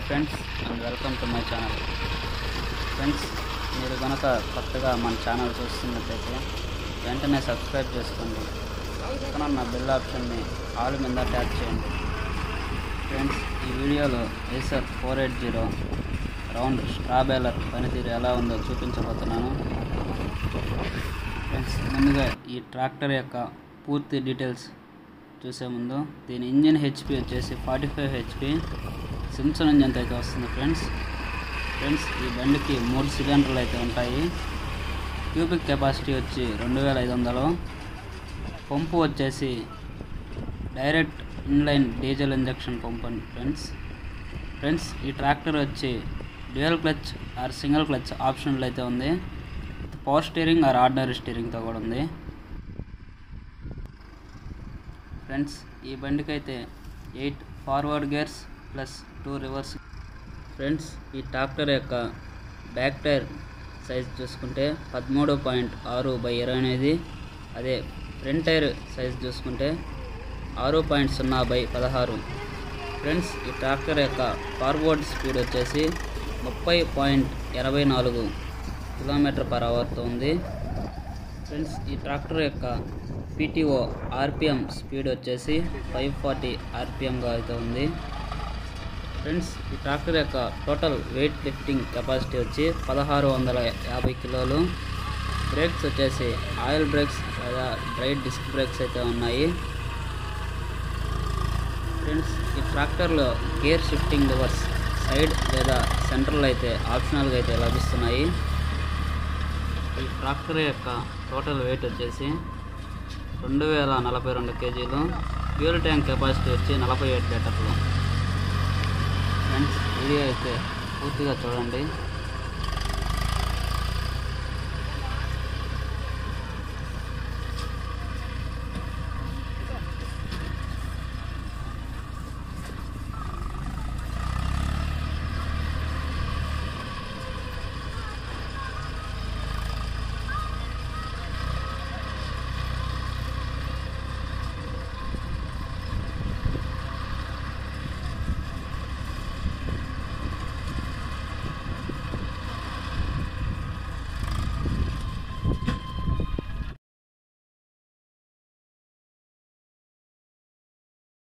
friends and welcome to my channel friends మీరు కనుక కొత్తగా మన ఛానల్ చూస్తున్నట్లయితే వెంటనే సబ్స్క్రైబ్ చేసుకోండి పక్కన ఉన్న బెల్ ఆప్షన్ని ఆల్ మీద ట్యాప్ చేయండి ఫ్రెండ్స్ ఈ వీడియోలో Eicher four eight zero round straw baler పనితీరు ఎలా ఉందో చూపించబోతున్నాను ఫ్రెండ్స్ ముందుగా ఈ ట్రాక్టర్ యొక్క పూర్తి డీటెయిల్స్ చూసే ముందు దీని ఇంజిన్ హెచ్పి వచ్చేసి ఫార్టీ ఫైవ్ హెచ్పి సిమ్సన్ ఇంజన్తో అయితే వస్తుంది ఫ్రెండ్స్ ఫ్రెండ్స్ ఈ బండికి మూడు సిలిండర్లు అయితే ఉంటాయి క్యూబిక్ కెపాసిటీ వచ్చి రెండు వేల ఐదు వందలు పంపు వచ్చేసి direct inline diesel injection pump అండి ఫ్రెండ్స్ ఫ్రెండ్స్ ఈ ట్రాక్టర్ వచ్చి dual clutch or single clutch ఆప్షన్లు అయితే ఉంది పవర్ స్టీరింగ్ ఆర్ ఆర్డినరీ స్టీరింగ్తో కూడా ఉంది ఫ్రెండ్స్ ఈ బండికి అయితే eight forward gears plus two reverse friends ఈ ట్రాక్టర్ యొక్క బ్యాక్ టైర్ సైజ్ చూసుకుంటే పదమూడు పాయింట్ ఆరు బై ఇరవై ఎనిమిది అదే ఫ్రంట్ టైర్ సైజ్ చూసుకుంటే ఆరు పాయింట్ సున్నా బై పదహారు ఫ్రెండ్స్ ఈ ట్రాక్టర్ యొక్క ఫార్వర్డ్ స్పీడ్ వచ్చేసి ముప్పై పాయింట్ ఎనభై నాలుగు కిలోమీటర్ పర్ అవర్తో ఉంది ఫ్రెండ్స్ ఈ ట్రాక్టర్ యొక్క పీటీఓ ఆర్పిఎం స్పీడ్ వచ్చేసి ఫైవ్ ఫార్టీ ఆర్పిఎంగా అయితే ఉంది ఫ్రెండ్స్ ఈ ట్రాక్టర్ యొక్క టోటల్ వెయిట్ లిఫ్టింగ్ కెపాసిటీ వచ్చి పదహారు వందల యాభై కిలోలు బ్రేక్స్ వచ్చేసి ఆయిల్ బ్రేక్స్ లేదా డ్రై డిస్క్ బ్రేక్స్ అయితే ఉన్నాయి ఫ్రెండ్స్ ఈ ట్రాక్టర్లో గేర్ షిఫ్టింగ్ లివర్స్ సైడ్ లేదా సెంట్రల్ అయితే ఆప్షనల్గా అయితే లభిస్తున్నాయి ఈ ట్రాక్టర్ యొక్క టోటల్ వెయిట్ వచ్చేసి రెండు వేల నలభై రెండు కేజీలు ఫ్యూల్ ట్యాంక్ కెపాసిటీ వచ్చి నలభై ఏడు లీటర్లు ఫ్రెండ్స్ వీడియో అయితే పూర్తిగా చూడండి